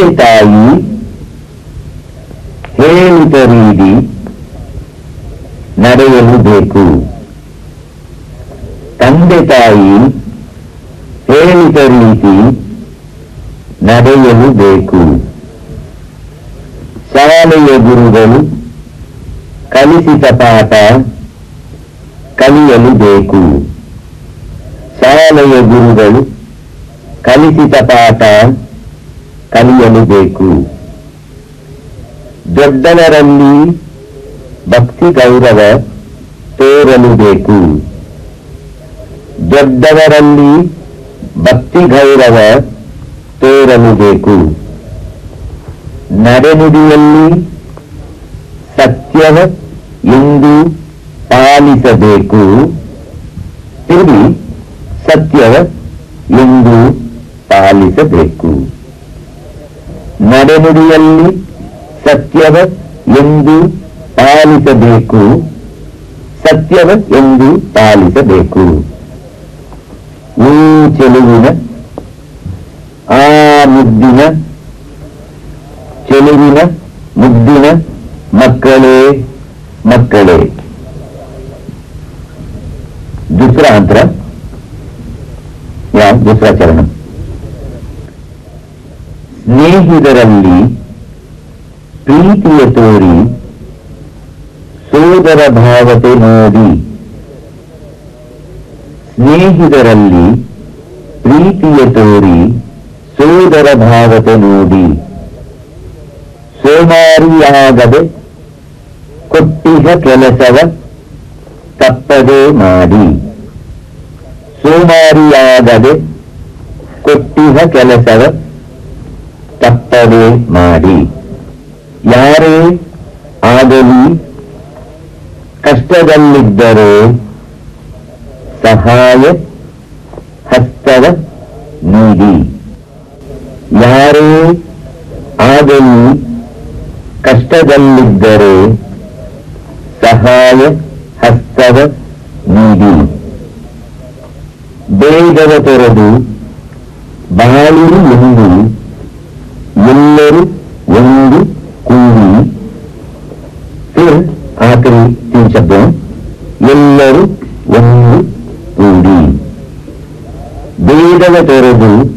ತಂದೆ ತಾಯಿ ಹೇಳಿದ ರೀತಿ ನಡೆಯಲು ಬೇಕು ತಂದೆ ತಾಯಿ ಹೇಳಿದ ರೀತಿ ನಡೆಯಲು ಬೇಕು ಶಾಲೆಯ ಗುರುಗಳು ಕಲಿಸಿದ ಪಾಠ ಕಲಿಯಲು ಬೇಕು ಶಾಲೆಯ ಗುರುಗಳು ಕಲಿಸಿದ ಪಾಠ ಕಲಿಯಲು ಬೇಕು ದೊಡ್ಡವರಲ್ಲಿ ಭಕ್ತಿ ಗೌರವ ತೋರಲು ಬೇಕು ದೊಡ್ಡವರಲ್ಲಿ ಭಕ್ತಿ ಗೌರವ ತೋರಲು ಬೇಕು ನಡೆನುಡಿಯಲ್ಲಿ ಸತ್ಯವ ಎಂದು ಪಾಲಿಸಬೇಕು ತಿರುಗಿ ಸತ್ಯವ ಎಂದು ಪಾಲಿಸಬೇಕು ನಡೆನುಡಿಯಲ್ಲಿ ಸತ್ಯವ ಎಂದು ಪಾಲಿಸಬೇಕು ಸತ್ಯವ ಎಂದು ಪಾಲಿಸಬೇಕು ಊ ಚೆಲುವಿನ ಆ ಮುದ್ದಿನ ಚೆಲುವಿನ ಮುದ್ದಿನ ಮಕ್ಕಳೇ ಮಕ್ಕಳೇ दुसरा अंतर या दुसरा ಚರಣ ಸ್ನೇಹಿತರಲ್ಲಿ ಪ್ರೀತಿಯ ತೋರಿ ಸೋದರ ಭಾವತೆ ನೋಡಿ ಸ್ನೇಹಿತರಲ್ಲಿ ಪ್ರೀತಿಯ ತೋರಿ ಸೋದರ ಭಾವತೆ ನೋಡಿ ಸೋಮಾರಿಯಾಗದೆ ಕೊಟ್ಟಿಹ ಕೆಲಸವ ತಪ್ಪದೆ ಮಾಡಿ ಸೋಮಾರಿಯಾಗದೆ ಕೊಟ್ಟಿಹ ಕೆಲಸವ ತಪ್ಪದೆ ಮಾಡಿ ಯಾರೇ ಆಗಲಿ ಕಷ್ಟದಲ್ಲಿದ್ದರೆ ಸಹಾಯ ಹಸ್ತವ ನೀಡಿ ಯಾರೇ ಆಗಲಿ ಕಷ್ಟದಲ್ಲಿದ್ದರೆ ಸಹಾಯ ಹಸ್ತವ ನೀಡಿ ಬೇಗವ ತೊರೆದು ಬಾಳಿರು ಎಂದು ಎಲ್ಲರೂ ಒಂದು ಕೂಡಿ फिर आखिरी तीन शब्दों ಎಲ್ಲರೂ ಒಂದು ಕೂಡಿ ಬೇಗವ ತೊರೆದು